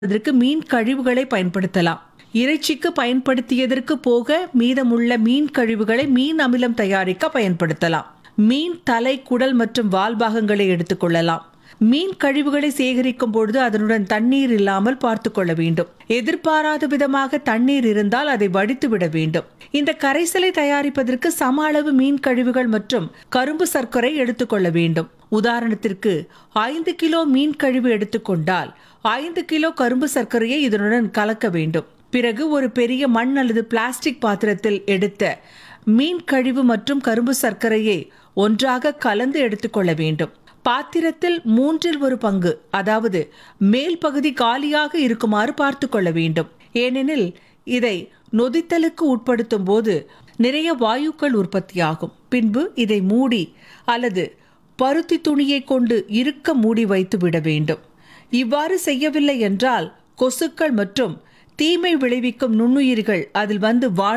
அதற்கு மீன் கழிவுகளை பயன்படுத்தலாம் இறைச்சிக்கு பயன்படுத்தியதற்கு போக மீதமுள்ள மீன் கழிவுகளை மீன் அமிலம் தயாரிக்க பயன்படுத்தலாம் மீன் தலை குடல் மற்றும் வால் பாகங்களை எடுத்துக்கொள்ளலாம் மீன் கழிவுகளை சேகரிக்கும் பொழுது அதனுடன் தண்ணீர் இல்லாமல் பார்த்து கொள்ள வேண்டும் எதிர்பாராத விதமாக தண்ணீர் இருந்தால் அதை வடித்து விட வேண்டும் இந்த கரைசலை தயாரிப்பதற்கு சம அளவு மீன் கழிவுகள் மற்றும் கரும்பு சர்க்கரை எடுத்துக்கொள்ள வேண்டும் உதாரணத்திற்கு ஐந்து கிலோ மீன் கழிவு எடுத்துக்கொண்டால் ஐந்து கிலோ கரும்பு சர்க்கரையை இதனுடன் கலக்க வேண்டும் பிறகு ஒரு பெரிய மண் அல்லது பிளாஸ்டிக் பாத்திரத்தில் எடுத்த மீன் கழிவு மற்றும் கரும்பு சர்க்கரையை ஒன்றாக கலந்து எடுத்துக்கொள்ள வேண்டும் பாத்திரத்தில் மூன்றில் ஒரு பங்கு அதாவது மேல் பகுதி காலியாக இருக்குமாறு பார்த்து கொள்ள வேண்டும் ஏனெனில் இதை நொதித்தலுக்கு உட்படுத்தும் போது நிறைய வாயுக்கள் உற்பத்தியாகும் பின்பு இதை மூடி அல்லது பருத்தி துணியை கொண்டு இருக்க மூடி வைத்து விட வேண்டும் இவ்வாறு செய்யவில்லை என்றால் கொசுக்கள் மற்றும் தீமை விளைவிக்கும் நுண்ணுயிர்கள் அதில் வந்து வாழ்